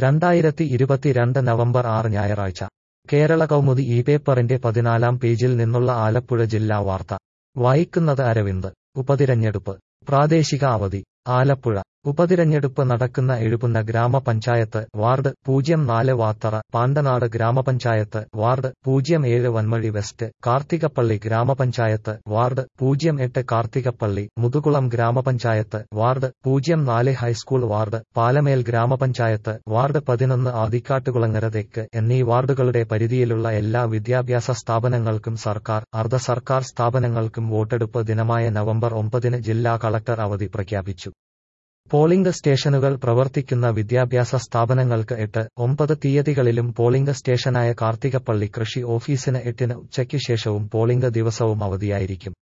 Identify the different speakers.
Speaker 1: രണ്ടായിരത്തി ഇരുപത്തിരണ്ട് നവംബർ ആറ് ഞായറാഴ്ച കേരള കൗമുദി ഈ പേപ്പറിന്റെ പതിനാലാം പേജിൽ നിന്നുള്ള ആലപ്പുഴ ജില്ലാ വാർത്ത വായിക്കുന്നത് അരവിന്ദ് ഉപതിരഞ്ഞെടുപ്പ് പ്രാദേശിക അവധി ആലപ്പുഴ ഉപതിരഞ്ഞെടുപ്പ് നടക്കുന്ന എഴുപുന്ന ഗ്രാമപഞ്ചായത്ത് വാർഡ് പൂജ്യം നാല് വാത്തറ പാണ്ടനാട് ഗ്രാമപഞ്ചായത്ത് വാർഡ് പൂജ്യം ഏഴ് വൻമഴി വെസ്റ്റ് കാർത്തികപ്പള്ളി ഗ്രാമപഞ്ചായത്ത് വാർഡ് പൂജ്യം എട്ട് കാർത്തികപ്പള്ളി മുതുകുളം ഗ്രാമപഞ്ചായത്ത് വാർഡ് പൂജ്യം നാല് ഹൈസ്കൂൾ വാർഡ് പാലമേൽ ഗ്രാമപഞ്ചായത്ത് വാർഡ് പതിനൊന്ന് ആദിക്കാട്ടുകുളങ്ങര തെക്ക് എന്നീ വാർഡുകളുടെ പരിധിയിലുള്ള എല്ലാ വിദ്യാഭ്യാസ സ്ഥാപനങ്ങൾക്കും സർക്കാർ അർദ്ധ സർക്കാർ സ്ഥാപനങ്ങൾക്കും വോട്ടെടുപ്പ് ദിനമായ നവംബർ ഒമ്പതിന് ജില്ലാ കളക്ടർ അവധി പ്രഖ്യാപിച്ചു പോളിംഗ് സ്റ്റേഷനുകൾ പ്രവർത്തിക്കുന്ന വിദ്യാഭ്യാസ സ്ഥാപനങ്ങൾക്ക് എട്ട് ഒമ്പത് തീയതികളിലും പോളിംഗ് സ്റ്റേഷനായ കാർത്തികപ്പള്ളി കൃഷി ഓഫീസിന് എട്ടിന് ഉച്ചയ്ക്ക് ശേഷവും പോളിംഗ് ദിവസവും അവധിയായിരിക്കും